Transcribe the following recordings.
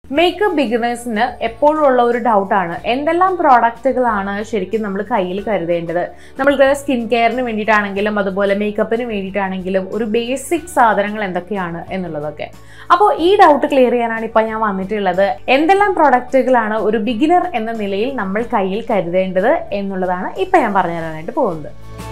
makeup ബിഗിനേഴ്സിന് എപ്പോഴും ഉള്ള ഒരു ഡൗട്ടാണ് എന്തെല്ലാം പ്രോഡക്റ്റുകളാണ് ശരിക്കും നമ്മൾ കയ്യിൽ കരുതേണ്ടത് നമ്മൾക്ക് സ്കിൻ കെയറിന് വേണ്ടിയിട്ടാണെങ്കിലും അതുപോലെ മേക്കപ്പിന് വേണ്ടിയിട്ടാണെങ്കിലും ഒരു ബേസിക് സാധനങ്ങൾ എന്തൊക്കെയാണ് എന്നുള്ളതൊക്കെ അപ്പോൾ ഈ ഡൗട്ട് ക്ലിയർ ചെയ്യാനാണ് ഇപ്പോൾ ഞാൻ വന്നിട്ടുള്ളത് എന്തെല്ലാം പ്രോഡക്റ്റുകളാണ് ഒരു ബിഗിനർ എന്ന നിലയിൽ നമ്മൾ കയ്യിൽ കരുതേണ്ടത് എന്നുള്ളതാണ് ഇപ്പം ഞാൻ പറഞ്ഞു തരാനായിട്ട് പോകുന്നത്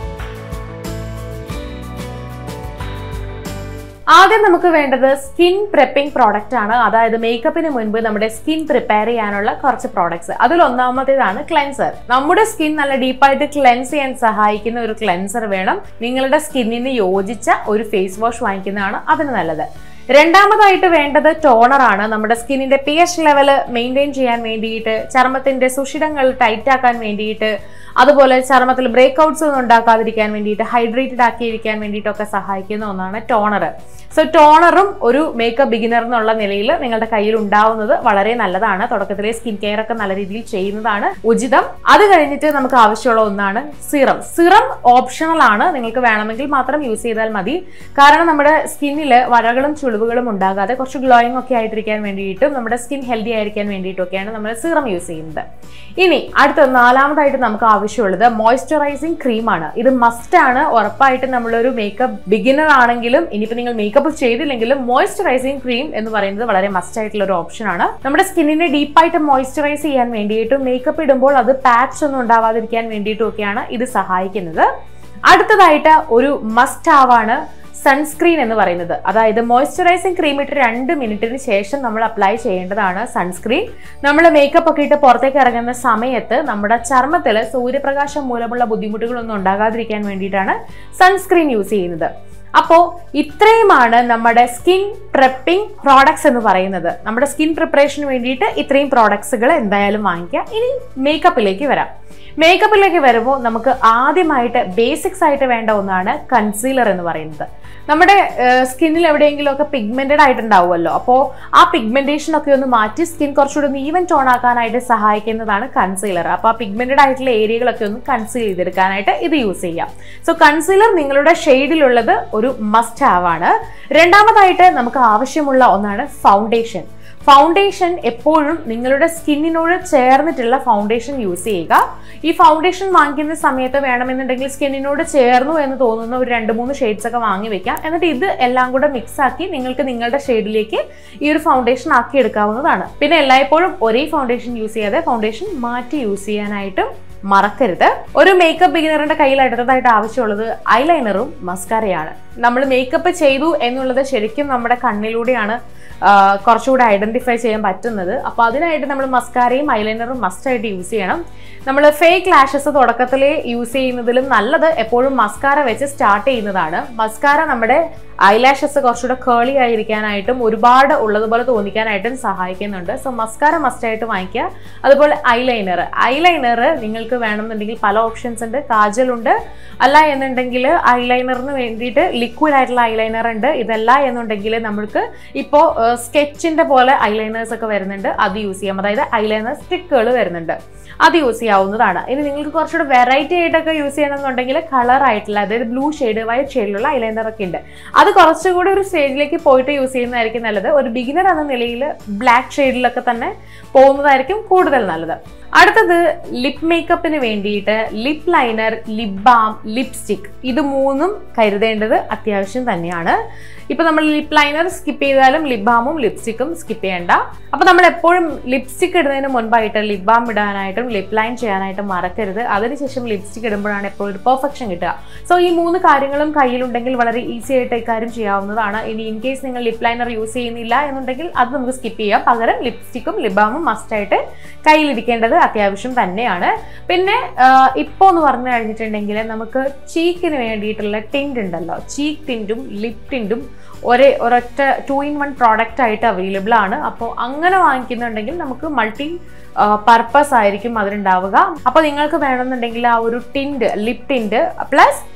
ആദ്യം നമുക്ക് വേണ്ടത് സ്കിൻ പ്രിപ്പിംഗ് പ്രോഡക്റ്റ് ആണ് അതായത് മേക്കപ്പിന് മുൻപ് നമ്മുടെ സ്കിൻ പ്രിപ്പയർ ചെയ്യാനുള്ള കുറച്ച് പ്രോഡക്ട്സ് അതിൽ ഒന്നാമത്തേതാണ് ക്ലെൻസർ നമ്മുടെ സ്കിൻ നല്ല ഡീപ്പായിട്ട് ക്ലെൻസ് ചെയ്യാൻ സഹായിക്കുന്ന ഒരു ക്ലെൻസർ വേണം നിങ്ങളുടെ സ്കിന്നിന് യോജിച്ച ഒരു ഫേസ് വാഷ് വാങ്ങിക്കുന്നതാണ് അതിന് നല്ലത് രണ്ടാമതായിട്ട് വേണ്ടത് ടോണർ ആണ് നമ്മുടെ സ്കിന്നിന്റെ പി എച്ച് ലെവല് മെയിൻറ്റെയിൻ ചെയ്യാൻ വേണ്ടിയിട്ട് ചർമ്മത്തിന്റെ സുഷിരങ്ങൾ ടൈറ്റ് ആക്കാൻ വേണ്ടിയിട്ട് അതുപോലെ ചർമ്മത്തിൽ ബ്രേക്ക് ഔട്ട്സ് ഒന്നും ഉണ്ടാക്കാതിരിക്കാൻ വേണ്ടിയിട്ട് ഹൈഡ്രേറ്റഡ് ആക്കിയിരിക്കാൻ വേണ്ടിയിട്ടൊക്കെ സഹായിക്കുന്ന ഒന്നാണ് ടോണർ സോ ടോണറും ഒരു മേക്കപ്പ് ബിഗിനർ എന്നുള്ള നിലയിൽ നിങ്ങളുടെ കയ്യിൽ ഉണ്ടാവുന്നത് വളരെ നല്ലതാണ് തുടക്കത്തിലെ സ്കിൻ കെയർ ഒക്കെ നല്ല രീതിയിൽ ചെയ്യുന്നതാണ് ഉചിതം അത് കഴിഞ്ഞിട്ട് നമുക്ക് ആവശ്യമുള്ള ഒന്നാണ് സിറം സിറം ഓപ്ഷണൽ ആണ് നിങ്ങൾക്ക് വേണമെങ്കിൽ മാത്രം യൂസ് ചെയ്താൽ മതി കാരണം നമ്മുടെ സ്കിന്നിൽ വരകളും ചുളിവുകളും ഉണ്ടാകാതെ കുറച്ച് ഗ്ലോയിങ് ഒക്കെ ആയിട്ടിരിക്കാൻ വേണ്ടിയിട്ടും നമ്മുടെ സ്കിൻ ഹെൽത്തി ആയിരിക്കാൻ വേണ്ടിയിട്ടൊക്കെയാണ് നമ്മൾ സിറം യൂസ് ചെയ്യുന്നത് ഇനി അടുത്ത നാലാമതായിട്ട് നമുക്ക് ആവശ്യമുള്ളത് മോയ്സ്ചറൈസിങ് ക്രീമാണ് ഇത് മസ്റ്റ് ആണ് ഉറപ്പായിട്ട് നമ്മളൊരു മേക്കപ്പ് ബിഗിനർ ആണെങ്കിലും ഇനിയിപ്പോൾ നിങ്ങൾ മേക്കപ്പ് ചെയ്തില്ലെങ്കിലും മോയ്സ്ചറൈസിങ് ക്രീം എന്ന് പറയുന്നത് വളരെ മസ്റ്റ് ആയിട്ടുള്ള ഒരു ഓപ്ഷൻ ആണ് നമ്മുടെ സ്കിന്നിനെ ഡീപ്പായിട്ട് മോയ്സ്ചറൈസ് ചെയ്യാൻ വേണ്ടിയിട്ടും മേക്കപ്പ് ഇടുമ്പോൾ അത് പാച്ച് ഒന്നും ഉണ്ടാവാതിരിക്കാൻ വേണ്ടിയിട്ടും ഒക്കെയാണ് ഇത് സഹായിക്കുന്നത് അടുത്തതായിട്ട് ഒരു മസ്റ്റ് ആവാണ് സൺസ്ക്രീൻ എന്ന് പറയുന്നത് അതായത് മോയ്സ്ചറൈസിങ് ക്രീം ഇട്ട് രണ്ട് മിനിറ്റിന് ശേഷം നമ്മൾ അപ്ലൈ ചെയ്യേണ്ടതാണ് സൺസ്ക്രീൻ നമ്മൾ മേക്കപ്പ് ഒക്കെ ഇട്ട് പുറത്തേക്ക് ഇറങ്ങുന്ന സമയത്ത് നമ്മുടെ ചർമ്മത്തിൽ സൂര്യപ്രകാശം മൂലമുള്ള ബുദ്ധിമുട്ടുകളൊന്നും ഉണ്ടാകാതിരിക്കാൻ വേണ്ടിയിട്ടാണ് സൺസ്ക്രീൻ യൂസ് ചെയ്യുന്നത് അപ്പോൾ ഇത്രയുമാണ് നമ്മുടെ സ്കിൻ പ്രെപ്പിംഗ് പ്രോഡക്ട്സ് എന്ന് പറയുന്നത് നമ്മുടെ സ്കിൻ പ്രിപ്പറേഷന് വേണ്ടിയിട്ട് ഇത്രയും പ്രോഡക്ട്സുകൾ എന്തായാലും വാങ്ങിക്കുക ഇനി മേക്കപ്പിലേക്ക് വരാം മേക്കപ്പിലേക്ക് വരുമ്പോൾ നമുക്ക് ആദ്യമായിട്ട് ബേസിക്സ് ആയിട്ട് വേണ്ട ഒന്നാണ് കൺസീലർ എന്ന് പറയുന്നത് നമ്മുടെ സ്കിന്നിൽ എവിടെയെങ്കിലും ഒക്കെ പിഗ്മെന്റഡ് ആയിട്ടുണ്ടാവുമല്ലോ അപ്പോൾ ആ പിഗ്മെന്റേഷൻ ഒക്കെ ഒന്ന് മാറ്റി സ്കിൻ കുറച്ചുകൂടി ഒന്ന് ഈവൻ ടോൺ ആക്കാനായിട്ട് സഹായിക്കുന്നതാണ് കൺസീലർ അപ്പോൾ ആ പിഗ്മെന്റഡ് ആയിട്ടുള്ള ഏരിയകളൊക്കെ ഒന്ന് കൺസീൽ ചെയ്തെടുക്കാനായിട്ട് ഇത് യൂസ് ചെയ്യാം സോ കൺസീലർ നിങ്ങളുടെ ഷെയ്ഡിലുള്ളത് ഒരു മസ്റ്റ് ഹാവ് ആണ് രണ്ടാമതായിട്ട് നമുക്ക് ആവശ്യമുള്ള ഒന്നാണ് ഫൗണ്ടേഷൻ ഫൗണ്ടേഷൻ എപ്പോഴും നിങ്ങളുടെ സ്കിന്നിനോട് ചേർന്നിട്ടുള്ള ഫൗണ്ടേഷൻ യൂസ് ചെയ്യുക ഈ ഫൗണ്ടേഷൻ വാങ്ങിക്കുന്ന സമയത്ത് വേണമെന്നുണ്ടെങ്കിൽ സ്കിന്നിനോട് ചേർന്നു എന്ന് തോന്നുന്ന ഒരു രണ്ട് മൂന്ന് ഷെയ്ഡ്സ് ഒക്കെ വാങ്ങി വെക്കാം എന്നിട്ട് ഇത് എല്ലാം കൂടെ മിക്സ് ആക്കി നിങ്ങൾക്ക് നിങ്ങളുടെ ഷെയ്ഡിലേക്ക് ഈ ഒരു ഫൗണ്ടേഷൻ ആക്കി എടുക്കാവുന്നതാണ് പിന്നെ എല്ലായ്പ്പോഴും ഒരേ ഫൗണ്ടേഷൻ യൂസ് ചെയ്യാതെ ഫൗണ്ടേഷൻ മാറ്റി യൂസ് ചെയ്യാനായിട്ടും മറക്കരുത് ഒരു മേക്കപ്പ് ബിഗിനറിന്റെ കയ്യിൽ അടുത്തതായിട്ട് ആവശ്യമുള്ളത് ഐലൈനറും മസ്കാരയാണ് നമ്മൾ മേക്കപ്പ് ചെയ്തു എന്നുള്ളത് ശരിക്കും നമ്മുടെ കണ്ണിലൂടെയാണ് കുറച്ചുകൂടെ ഐഡന്റിഫൈ ചെയ്യാൻ പറ്റുന്നത് അപ്പോൾ അതിനായിട്ട് നമ്മൾ മസ്കാരയും ഐലൈനറും മസ്റ്റായിട്ട് യൂസ് ചെയ്യണം നമ്മൾ ഫേക്ക് ലാഷസ് തുടക്കത്തിലേ യൂസ് ചെയ്യുന്നതിലും നല്ലത് എപ്പോഴും മസ്കാര വെച്ച് സ്റ്റാർട്ട് ചെയ്യുന്നതാണ് മസ്കാര നമ്മുടെ ഐലാഷസ് കുറച്ചുകൂടെ കേളി ആയിരിക്കാനായിട്ടും ഒരുപാട് ഉള്ളതുപോലെ തോന്നിക്കാനായിട്ടും സഹായിക്കുന്നുണ്ട് സോ മസ്കാര മസ്റ്റായിട്ട് വാങ്ങിക്കുക അതുപോലെ ഐലൈനർ ഐലൈനർ നിങ്ങൾക്ക് വേണമെന്നുണ്ടെങ്കിൽ പല ഓപ്ഷൻസ് ഉണ്ട് കാജലുണ്ട് അല്ല എന്നുണ്ടെങ്കിൽ ഐലൈനറിന് വേണ്ടിയിട്ട് ലിക്വിഡ് ആയിട്ടുള്ള ഐലൈനർ ഉണ്ട് ഇതല്ല എന്നുണ്ടെങ്കിൽ നമുക്ക് ഇപ്പോൾ സ്കെച്ചിൻ്റെ പോലെ ഐലൈനേഴ്സ് ഒക്കെ വരുന്നുണ്ട് അത് യൂസ് ചെയ്യാം അതായത് ഐലൈനർ സ്റ്റിക്കുകൾ വരുന്നുണ്ട് അത് യൂസ് ചെയ്യാവുന്നതാണ് ഇനി നിങ്ങൾക്ക് കുറച്ചുകൂടെ വെറൈറ്റി ആയിട്ടൊക്കെ യൂസ് ചെയ്യണമെന്നുണ്ടെങ്കിൽ കളർ ആയിട്ടുള്ള അതായത് ബ്ലൂ ഷെയ്ഡ് വൈറ്റ് ഷെയ്ഡിലുള്ള ഐലൈനർ ഒക്കെ ഉണ്ട് അത് കുറച്ചുകൂടി ഒരു സ്റ്റേജിലേക്ക് പോയിട്ട് യൂസ് ചെയ്യുന്നതായിരിക്കും നല്ലത് ഒരു ബിഗിനർ എന്ന നിലയിൽ ബ്ലാക്ക് ഷെയ്ഡിലൊക്കെ തന്നെ പോകുന്നതായിരിക്കും കൂടുതൽ നല്ലത് അടുത്തത് ലിപ് മേക്കപ്പിന് വേണ്ടിയിട്ട് lip liner lip balm lipstick ഇത് മൂന്നും കരുതേണ്ടത് അത്യാവശ്യം തന്നെയാണ് ഇപ്പൊ നമ്മൾ ലിപ് ലൈനർ സ്കിപ്പ് ചെയ്താലും ലിപ് ബാമും ലിപ്സ്റ്റിക്കും സ്കിപ്പ് ചെയ്യേണ്ട അപ്പൊ നമ്മൾ എപ്പോഴും ലിപ്സ്റ്റിക് ഇടുന്നതിന് മുൻപായിട്ട് ലിപ് ബാം ഇടാനായിട്ടും ലിപ് ലൈൻ ചെയ്യാനായിട്ടും മറക്കരുത് അതിനുശേഷം ലിപ്സ്റ്റിക് ഇടുമ്പോഴാണ് എപ്പോഴും ഒരു പെർഫെക്ഷൻ കിട്ടുക സോ ഈ മൂന്ന് കാര്യങ്ങളും കയ്യിലുണ്ടെങ്കിൽ വളരെ ഈസി ആയിട്ട് ഇക്കാര്യം ചെയ്യാവുന്നതാണ് ഇനി ഇൻ കേസ് നിങ്ങൾ ലിപ് ലൈനർ യൂസ് ചെയ്യുന്നില്ല എന്നുണ്ടെങ്കിൽ അത് നമുക്ക് സ്കിപ്പ് ചെയ്യാം പകരം ലിപ്സ്റ്റിക്കും ലിപ് ബാമും മസ്റ്റായിട്ട് കയ്യിലിരിക്കേണ്ടത് അത്യാവശ്യം തന്നെയാണ് പിന്നെ ഇപ്പോൾ എന്ന് പറഞ്ഞു കഴിഞ്ഞിട്ടുണ്ടെങ്കിൽ നമുക്ക് ചീക്കിന് വേണ്ടിയിട്ടുള്ള ടിൻറ്റ് ഉണ്ടല്ലോ ചീക്ക് ടിൻറ്റും ലിപ് ടിൻറ്റും ഒരേ ഒരൊറ്റ ടു ഇൻ വൺ പ്രോഡക്റ്റ് ആയിട്ട് അവൈലബിൾ ആണ് അപ്പോൾ അങ്ങനെ വാങ്ങിക്കുന്നുണ്ടെങ്കിൽ നമുക്ക് മൾട്ടി പർപ്പസ് ആയിരിക്കും അതിനുണ്ടാവുക അപ്പോൾ നിങ്ങൾക്ക് വേണമെന്നുണ്ടെങ്കിൽ ആ ഒരു tint lip tint plus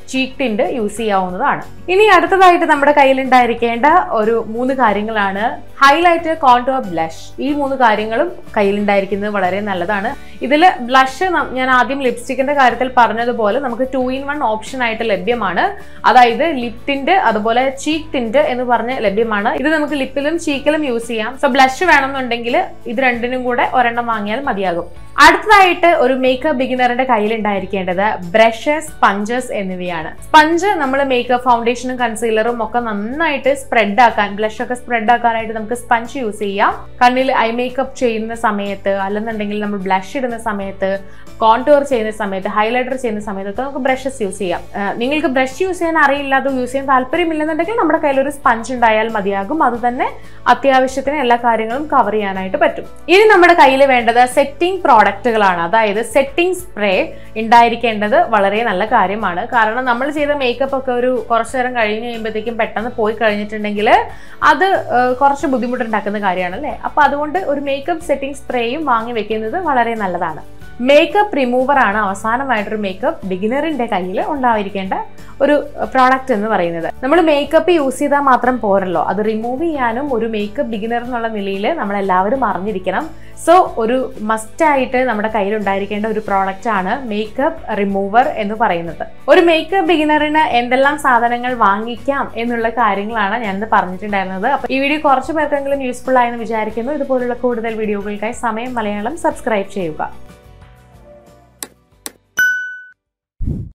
cheek tint use ചെയ്യാവുന്നതാണ് ഇനി അടുത്തതായിട്ട് നമ്മുടെ കയ്യിൽ ഉണ്ടായിരിക്കേണ്ട ഒരു മൂന്ന് കാര്യങ്ങളാണ് ഹൈലൈറ്റ് കോൺടോർ ബ്ലഷ് ഈ മൂന്ന് കാര്യങ്ങളും കയ്യിലുണ്ടായിരിക്കുന്നത് വളരെ നല്ലതാണ് ഇതിൽ ബ്ലഷ് ഞാൻ ആദ്യം ലിപ്സ്റ്റിക്കിന്റെ കാര്യത്തിൽ പറഞ്ഞതുപോലെ നമുക്ക് ടു ഇൻ വൺ ഓപ്ഷൻ ആയിട്ട് ലഭ്യമാണ് അതായത് ലിപ് ടിന്റ് അതുപോലെ ചീക്ക് ടിന്റ് എന്ന് പറഞ്ഞ് ലഭ്യമാണ് ഇത് നമുക്ക് ലിപ്പിലും ചീക്കിലും യൂസ് ചെയ്യാം സോ ബ്ലഷ് വേണമെന്നുണ്ടെങ്കിൽ ഇത് രണ്ടിനും കൂടെ ഒരെണ്ണം വാങ്ങിയാൽ മതിയാകും അടുത്തതായിട്ട് ഒരു മേക്കപ്പ് ബിഗിനറിന്റെ കയ്യിൽ ഉണ്ടായിരിക്കേണ്ടത് ബ്രഷസ് സ്പഞ്ചസ് എന്നിവയാണ് സ്പഞ്ച് നമ്മൾ മേക്കപ്പ് ഫൗണ്ടേഷനും കൺസീലറും ഒക്കെ നന്നായിട്ട് സ്പ്രെഡ് ആക്കാൻ ബ്ലഷ് ഒക്കെ സ്പ്രെഡ് ആക്കാനായിട്ട് നമുക്ക് സ്പഞ്ച് യൂസ് ചെയ്യാം കണ്ണിൽ ഐ മേക്കപ്പ് ചെയ്യുന്ന സമയത്ത് അല്ലെന്നുണ്ടെങ്കിൽ നമ്മൾ ബ്ലഷ് ഇടുന്ന സമയത്ത് കോൺടൂർ ചെയ്യുന്ന സമയത്ത് ഹൈലൈറ്റർ ചെയ്യുന്ന സമയത്തൊക്കെ നമുക്ക് ബ്രഷസ് യൂസ് ചെയ്യാം ആ, നിങ്ങൾക്ക് ബ്രഷ് യൂസ് ചെയ്യാൻ അറിയില്ല അത് യൂസ് ചെയ്യാൻ താല്പര്യമില്ലെന്നുണ്ടെങ്കിൽ നമ്മുടെ കയ്യിൽ ഒരു സ്പഞ്ച് ഉണ്ടായാൽ മതിയാകും അത് തന്നെ അത്യാവശ്യത്തിന് എല്ലാ കാര്യങ്ങളും കവർ ചെയ്യാനായിട്ട് പറ്റും ഇനി നമ്മുടെ കയ്യിൽ വേണ്ടത് സെറ്റിംഗ് പ്രോഡക്റ്റുകളാണ് അതായത് സെറ്റിംഗ് സ്പ്രേ ഉണ്ടായിരിക്കേണ്ടത് വളരെ നല്ല കാര്യമാണ് കാരണം നമ്മൾ ചെയ്ത മേക്കപ്പ് ഒക്കെ ഒരു കുറച്ചു നേരം കഴിഞ്ഞ് കഴിയുമ്പോഴത്തേക്കും പെട്ടെന്ന് പോയി കഴിഞ്ഞിട്ടുണ്ടെങ്കിൽ അത് ആ, കുറച്ച് ബുദ്ധിമുട്ടുണ്ടാക്കുന്ന കാര്യമാണ് അല്ലേ അപ്പൊ അതുകൊണ്ട് ഒരു മേക്കപ്പ് സെറ്റിംഗ് സ്പ്രേയും വാങ്ങി വെക്കുന്നത് വളരെ നല്ലതാണ് മേക്കപ്പ് റിമൂവർ ആണ് അവസാനമായിട്ടൊരു മേക്കപ്പ് ബിഗിനറിന്റെ കയ്യിൽ ഉണ്ടായിരിക്കേണ്ട ഒരു പ്രോഡക്റ്റ് എന്ന് പറയുന്നത് നമ്മൾ മേക്കപ്പ് യൂസ് ചെയ്താൽ മാത്രം പോരല്ലോ അത് റിമൂവ് ചെയ്യാനും ഒരു മേക്കപ്പ് ബിഗിനർ എന്നുള്ള നിലയിൽ നമ്മൾ എല്ലാവരും അറിഞ്ഞിരിക്കണം സോ ഒരു മസ്റ്റ് ആയിട്ട് നമ്മുടെ കയ്യിൽ ഉണ്ടായിരിക്കേണ്ട ഒരു പ്രോഡക്റ്റ് ആണ് മേക്കപ്പ് റിമൂവർ എന്ന് പറയുന്നത് ഒരു മേക്കപ്പ് ബിഗിനറിന് എന്തെല്ലാം സാധനങ്ങൾ വാങ്ങിക്കാം എന്നുള്ള കാര്യങ്ങളാണ് ഞാനിത് പറഞ്ഞിട്ടുണ്ടായിരുന്നത് അപ്പൊ ഈ വീഡിയോ കുറച്ച് പേർക്കെങ്കിലും യൂസ്ഫുൾ ആയെന്ന് വിചാരിക്കുന്നു ഇതുപോലുള്ള കൂടുതൽ വീഡിയോകൾക്കായി സമയം മലയാളം സബ്സ്ക്രൈബ് ചെയ്യുക